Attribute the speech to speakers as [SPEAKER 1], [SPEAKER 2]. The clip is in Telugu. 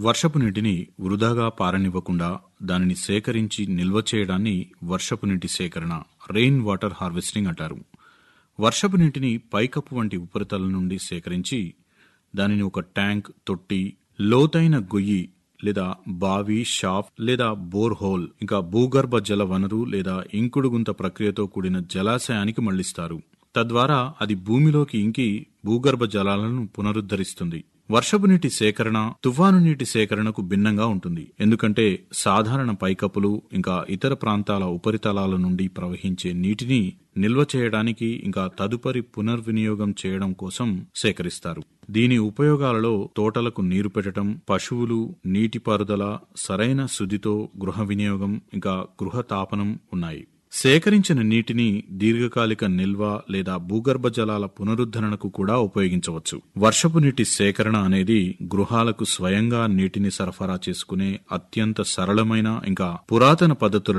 [SPEAKER 1] వర్షపు నీటిని వృధాగా పారనివ్వకుండా దానిని సేకరించి నిల్వ చేయడాన్ని వర్షపు నీటి సేకరణ రెయిన్ వాటర్ హార్వెస్టింగ్ అంటారు వర్షపు నీటిని పైకప్పు వంటి ఉపరితలం నుండి సేకరించి దానిని ఒక ట్యాంక్ తొట్టి లోతైన గొయ్యి లేదా బావి షాఫ్ లేదా బోర్ హోల్ ఇంకా భూగర్భ జల వనరు లేదా ఇంకుడు గుంత ప్రక్రియతో కూడిన జలాశయానికి మళ్లిస్తారు తద్వారా అది భూమిలోకి ఇంకి భూగర్భ జలాలను పునరుద్ధరిస్తుంది వర్షపు నీటి సేకరణ తుఫాను నీటి సేకరణకు భిన్నంగా ఉంటుంది ఎందుకంటే సాధారణ పైకప్పులు ఇంకా ఇతర ప్రాంతాల ఉపరితలాల నుండి ప్రవహించే నీటిని నిల్వ చేయడానికి ఇంకా తదుపరి పునర్వినియోగం చేయడం కోసం సేకరిస్తారు దీని ఉపయోగాలలో తోటలకు నీరు పెట్టడం పశువులు నీటిపారుదల సరైన శుద్ధితో గృహ వినియోగం ఇంకా గృహ తాపనం ఉన్నాయి సేకరించిన నీటిని దీర్ఘకాలిక నిల్వ లేదా భూగర్భ జలాల పునరుద్ధరణకు కూడా ఉపయోగించవచ్చు వర్షపు నీటి సేకరణ అనేది గృహాలకు స్వయంగా నీటిని సరఫరా చేసుకునే అత్యంత సరళమైన ఇంకా పురాతన పద్ధతుల